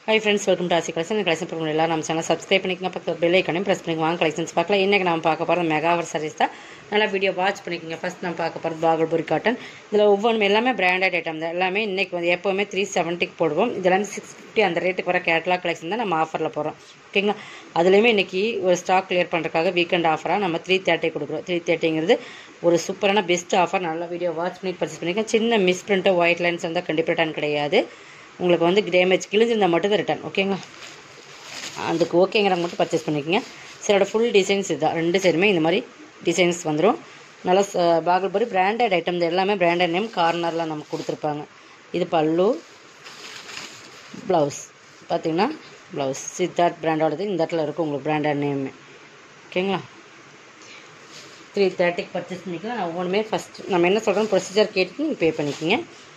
high friends welcome to Aasi collection collection program எல்லாம் நம்ம channel subscribe பண்ணிக்கங்க பக்கத்து பெல் ஐக்கனையும் ப்ரெஸ் பண்ணிக்கங்க வாங்க கலெக்ஷன்ஸ் பார்க்கலாம் இன்றைக்கி நம்ம பார்க்க போகிறது மெகா ஆஃபர் சாரீஸ் தான் நல்லா வீடியோ வாட்ச் பண்ணிக்கோங்க ஃபஸ்ட் நம்ம பார்க்க போகிறது பாகல்புரி காட்டன் இதில் ஒவ்வொன்றும் எல்லாமே பிராண்டட் ஐட்டம் தான் எல்லாமே இன்றைக்கி வந்து எப்போவுமே த்ரீ செவன்ட்டிக்கு போடுவோம் இதெல்லாம் சிக்ஸ் ஃபிஃப்டி அந்த ரேட்டுக்கு வர கேட்லாக் கலெக்ஷன் தான் நம்ம ஆஃபரில் போகிறோம் ஓகேங்களா அதுலேயுமே இன்றைக்கி ஒரு ஸ்டாக் கிளியர் பண்ணுறதுக்காக வீக்கெண்ட் ஆஃபராக நம்ம த்ரீ தேர்ட்டி கொடுக்குறோம் த்ரீ தேர்ட்டிங்கிறது ஒரு சூப்பரான பெஸ்ட் ஆஃபர் நல்லா வீடியோ வாட்ச் பண்ணி பர்ச்சேஸ் பண்ணிக்கோங்க சின்ன மிஸ் பிரிண்ட்டு ஒயிட் லைன்ஸ் இருந்தால் கண்டிப்பாக ரிட்டர்ன் கிடையாது உங்களுக்கு வந்து டேமேஜ் கிழிஞ்சிருந்தால் மட்டும் தான் ரிட்டர்ன் ஓகேங்களா அதுக்கு ஓகேங்கிறவங்க மட்டும் பர்ச்சேஸ் பண்ணிக்கோங்க சிலோட ஃபுல் டிசைன்ஸ் இதுதான் ரெண்டு சைடுமே இந்த மாதிரி டிசைன்ஸ் வந்துடும் நல்லா பாகல்புரி பிராண்டட் ஐட்டம் இது எல்லாமே பிராண்டட் நேம் கார்னரில் நமக்கு கொடுத்துருப்பாங்க இது பல்லு ப்ளவுஸ் பார்த்தீங்கன்னா ப்ளவுஸ் சித்தார்த் பிராண்டோடது இந்த இடத்துல இருக்கும் உங்களுக்கு பிராண்டட் நேமு ஓகேங்களா த்ரீ தேர்ட்டிக்கு பர்ச்சேஸ் பண்ணிக்கலாம் நான் ஒவ்வொன்றுமே ஃபஸ்ட் நம்ம என்ன சொல்கிறோம் ப்ரொசீஜர் கேட்டு நீங்கள் பே பண்ணிக்கோங்க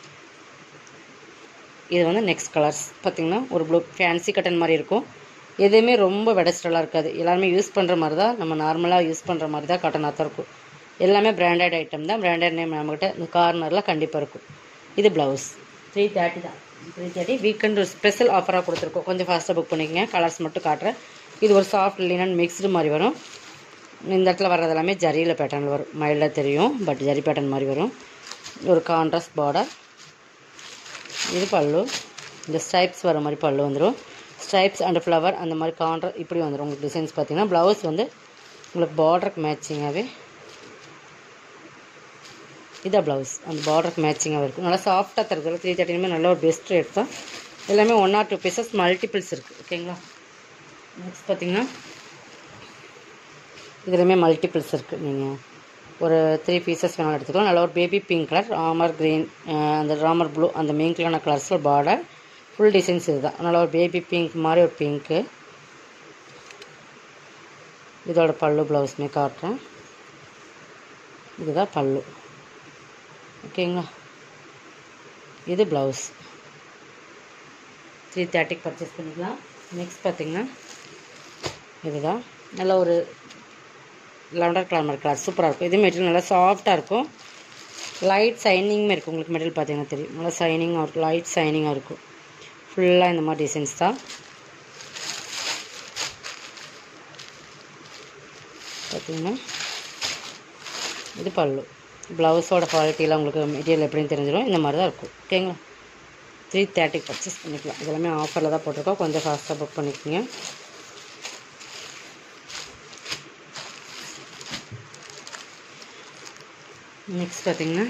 இது வந்து நெக்ஸ்ட் கலர்ஸ் பார்த்திங்கன்னா ஒரு ப்ளூ ஃபேன்சி கட்டன் மாதிரி இருக்கும் எதுவுமே ரொம்ப வெடஸ்டலாக இருக்காது எல்லாருமே யூஸ் பண்ணுற மாதிரி தான் நம்ம நார்மலாக யூஸ் பண்ணுற மாதிரி தான் காட்டனாக தான் இருக்கும் எல்லாமே பிராண்டட் ஐட்டம் தான் பிராண்டட் நேம் நம்மக்கிட்ட இந்த கார்னரில் கண்டிப்பாக இருக்கும் இது ப்ளவுஸ் த்ரீ தேர்ட்டி தான் த்ரீ தேர்ட்டி வீக்கெண்ட் ஒரு ஸ்பெஷல் ஆஃபராக கொடுத்துருக்கோம் கொஞ்சம் ஃபாஸ்ட்டாக புக் பண்ணிக்கங்க கலர்ஸ் மட்டும் காட்டுறேன் இது ஒரு சாஃப்ட் லினன் மிக்ஸ்டு மாதிரி வரும் இந்த இடத்துல வர்றது எல்லாமே ஜரியில் பேட்டர்னில் வரும் மைல்டாக தெரியும் பட் ஜரி பேட்டர்ன் மாதிரி வரும் ஒரு கான்ட்ராஸ்ட் பார்டர் இது பல்லு இந்த ஸ்ட்ரைப்ஸ் வர மாதிரி பல்லு வந்துடும் ஸ்ட்ரைப்ஸ் அண்ட் ஃப்ளவர் அந்த மாதிரி கான்ட்ரா இப்படி வந்துடும் உங்களுக்கு டிசைன்ஸ் பார்த்தீங்கன்னா ப்ளவுஸ் வந்து உங்களுக்கு பார்டருக்கு மேட்சிங்காகவே இதான் ப்ளவுஸ் அந்த பார்டருக்கு மேட்சிங்காக இருக்கும் நல்லா சாஃப்டாக தருது த்ரீ தேர்ட்டினுமே நல்ல ஒரு பெஸ்ட் ரேட் தான் எல்லாமே one or two pieces multiples இருக்குது ஓகேங்களா நெக்ஸ்ட் பார்த்தீங்கன்னா இதுலேயுமே மல்டிபிள்ஸ் இருக்குது நீங்கள் ஒரு த்ரீ பீசஸ் வேணாலும் எடுத்துக்கலாம் நல்ல ஒரு பேபி பிங்க் கலர் ராமர் க்ரீன் அந்த ராமர் ப்ளூ அந்த மீங்க்லான கலர்ஸில் பார்டர் ஃபுல் டிசைன்ஸ் இதுதான் நல்ல ஒரு பேபி பிங்க் மாதிரி ஒரு பிங்க்கு இதோட பல்லு ப்ளவுஸ்மே காட்டுறேன் இதுதான் பல்லு ஓகேங்களா இது ப்ளவுஸ் த்ரீ தேர்ட்டிக்கு பர்ச்சேஸ் பண்ணிக்கலாம் நெக்ஸ்ட் பார்த்திங்கன்னா இதுதான் நல்ல ஒரு லெவண்டர் கலர் மாதிரி கலர் சூப்பராக இருக்கும் இது மெட்டீரியல் நல்லா சாஃப்டாக இருக்கும் லைட் சைனிங்மே இருக்கும் உங்களுக்கு மெட்டீரியல் பார்த்தீங்கன்னா தெரியும் நல்லா சைனிங்காக இருக்கும் லைட் சைனிங்காக இருக்கும் ஃபுல்லாக இந்த மாதிரி டிசைன்ஸ் தான் பார்த்தீங்கன்னா இது பல்லு ப்ளவுஸோட குவாலிட்டியில் உங்களுக்கு மெட்டீரியல் எப்படின்னு தெரிஞ்சிடும் இந்த மாதிரி தான் இருக்கும் ஓகேங்களா த்ரீ தேர்ட்டிக்கு பர்ச்சேஸ் பண்ணிக்கலாம் இதெல்லாமே ஆஃபரில் தான் போட்டிருக்கோம் கொஞ்சம் ஃபாஸ்ட்டாக புக் பண்ணிக்கோங்க நெக்ஸ்ட் பார்த்திங்கன்னா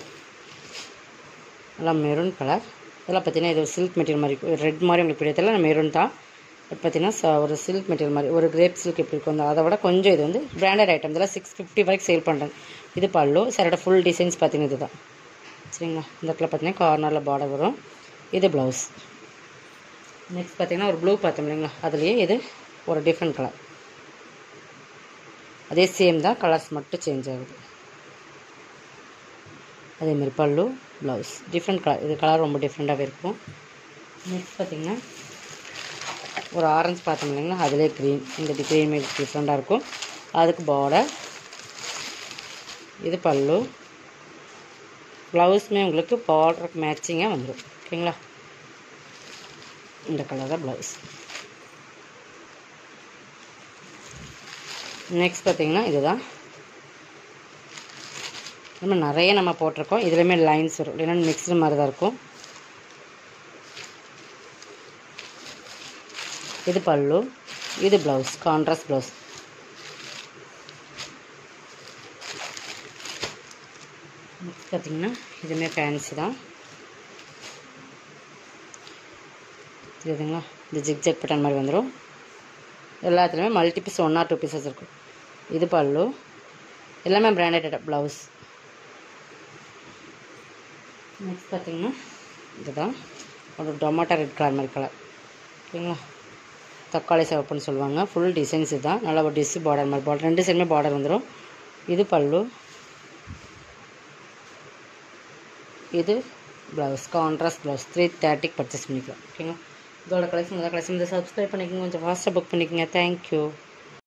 நல்லா மெரூன் கலர் இதெல்லாம் பார்த்தீங்கன்னா இது ஒரு சில்க் மெட்டீரியல் மாதிரி ரெட் மாதிரி உங்களுக்கு பிடித்தல மெரூன் தான் பட் பார்த்தீங்கன்னா ஒரு சில்க் மெட்டீரியல் மாதிரி ஒரு கிரேப் சில்க் எப்படி இருக்கும் அதை விட கொஞ்சம் இது வந்து பிராண்டட் ஐட்டம் இதெல்லாம் சிக்ஸ் ஃபிஃப்டி வரைக்கும் சேல் பண்ணுறேன் இது பல்லு சரோட ஃபுல் டிசைன்ஸ் பார்த்தீங்கன்னா இது தான் சரிங்களா இந்த இடத்துல பார்த்தீங்கன்னா கார்னரில் பார்டர் வரும் இது ப்ளவுஸ் நெக்ஸ்ட் பார்த்தீங்கன்னா ஒரு ப்ளூ பார்த்தோம் இல்லைங்களா அதுலேயே இது ஒரு டிஃப்ரெண்ட் கலர் அதே சேம் தான் கலர்ஸ் மட்டும் சேஞ்ச் ஆகுது அதேமாரி பல்லு ப்ளவுஸ் டிஃப்ரெண்ட் கலர் இது கலர் ரொம்ப டிஃப்ரெண்ட்டாகவே இருக்கும் நெக்ஸ்ட் பார்த்திங்கன்னா ஒரு ஆரஞ்சு பார்த்தோம் இல்லைங்களா அதிலே க்ரீன் இந்த க்ரீன் டிஃப்ரெண்ட்டாக இருக்கும் அதுக்கு பார்டர் இது பல்லு ப்ளவுஸுமே உங்களுக்கு பார்டருக்கு மேட்சிங்காக வந்துடும் ஓகேங்களா இந்த கலர் தான் ப்ளவுஸ் நெக்ஸ்ட் பார்த்திங்கன்னா இதுதான் நம்ம நிறைய நம்ம போட்டிருக்கோம் இதுலேயுமே லைன்ஸ் வரும் இல்லைன்னா மிக்ஸ்டு மாதிரி தான் இருக்கும் இது பல்லு இது ப்ளவுஸ் கான்ட்ராஸ்ட் ப்ளவுஸ் நெக்ஸ்ட் பார்த்திங்கன்னா இதுவுமே ஃபேன்சி தான் இதுங்களா இந்த ஜிக் ஜெக் பட்டன் மாதிரி வந்துடும் எல்லாத்துலேயுமே multi piece one or two pieces இருக்கும் இது பல்லு எல்லாமே பிராண்டட் ப்ளவுஸ் நெக்ஸ்ட் பார்த்திங்கன்னா இதுதான் ஒரு டொமாட்டோ ரெட் கலர் மாதிரி கலர் ஓகேங்களா தக்காளி சிவப்புன்னு சொல்லுவாங்க ஃபுல் டிசைன்ஸ் இதுதான் நல்லா ஒரு டிஸ்ஸு பார்டர் மாதிரி பார்டர் ரெண்டு சைடுமே பார்டர் வந்துடும் இது பல்லு இது ப்ளவுஸ் கான்ட்ராஸ்ட் ப்ளவுஸ் த்ரீ தேர்ட்டிக்கு பர்ச்சேஸ் பண்ணிக்கலாம் ஓகேங்களா இதோட கலெக்ஷன் இதோட கலெக்ஷன் இதை சப்ஸ்கிரைப் பண்ணிக்கோங்க கொஞ்சம் ஃபாஸ்ட்டாக புக் பண்ணிக்கோங்க தேங்க்யூ